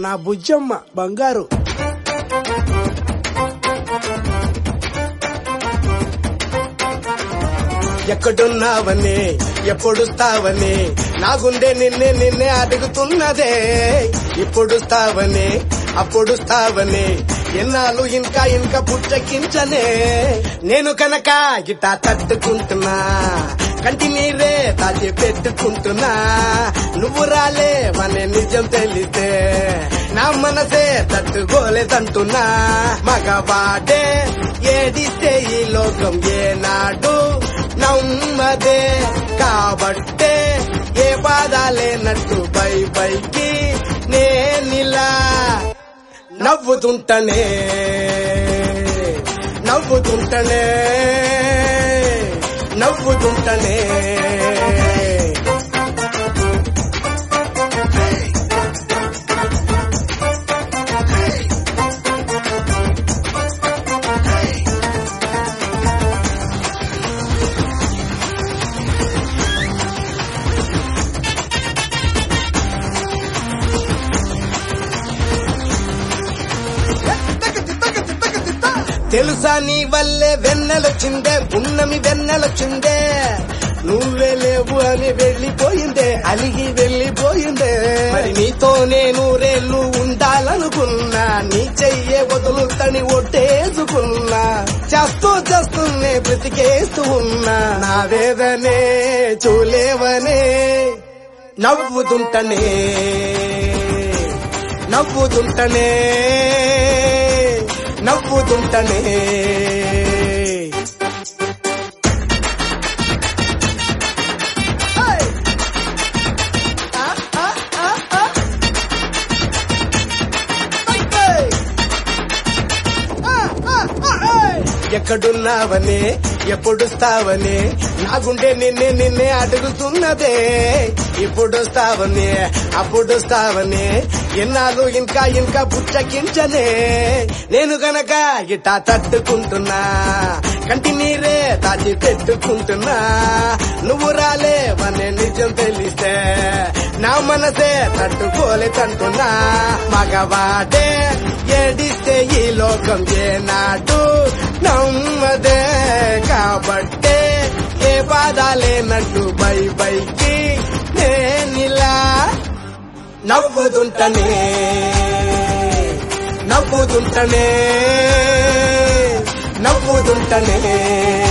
నా బుజ్జమ్మ బంగారు ఎక్కడున్నావని ఎప్పుడుస్తావని నా గుండె నిన్నే నిన్నే అడుగుతున్నదే ఇప్పుడుస్తావని అప్పుడుస్తావని ఎన్నాళ్ళు ఇంకా ఇంకా పుట్టకించనే నేను కనుక గిటా తట్టుకుంటున్నా కంటి నీరే తాజి పెట్టుకుంటున్నా నువ్వు రాలే మన నిజం తెలిస్తే నా మనసే తట్టుకోలేదంటున్నా మగవాడే ఏడిస్తే ఈ లోకం ఏనాడు నమ్మదే కాబట్టే ఏ బాధాలేనట్టు పై పైకి నేనిలా నవ్వుతుంటనే నవ్వుతుంటనే నవ్వుతుంటనే తెలుసా నీ వల్లే వెన్నెలొచ్చిందే పున్నమి వెన్నెలొచ్చిందే నువ్వే లేవు అని వెళ్ళిపోయిందే అలిగి వెళ్ళిపోయిందే మరి నీతో నేను రేళ్ళు ఉండాలనుకున్నా నీ చెయ్యే వదులుతని ఒట్టేసుకున్నా చేస్తూ చేస్తూనే బ్రతికేస్తూ ఉన్నా నా వేదనే చూలేవనే నవ్వుతుంటనే నవ్వుతుంటనే నవ్వుతుంటనే ఎక్కడున్నావని ఎప్పుడుస్తావని నా గుండె నిన్నే నిన్నే అడుగుతున్నదే ఇప్పుడొస్తావని అప్పుడొస్తావని ఎన్నాళ్ళు ఇంకా ఇంకా పుచ్చకించనే నేను గనక ఇటా తట్టుకుంటున్నా కంటి నీరే తాచి పెట్టుకుంటున్నా నువ్వు రాలే వనే నిజం తెలిస్తే నా మనసే తట్టుకోలేదంటున్నా మగవాడే ఏడిస్తే ఈ లోకం ఏనాడు నమ్మదే కాబట్టే ఏ బాధాలేనట్టు బై బైకి నేనిలా నవ్వుతుంటనే నవ్వుతుంటనే నవ్వుతుంటనే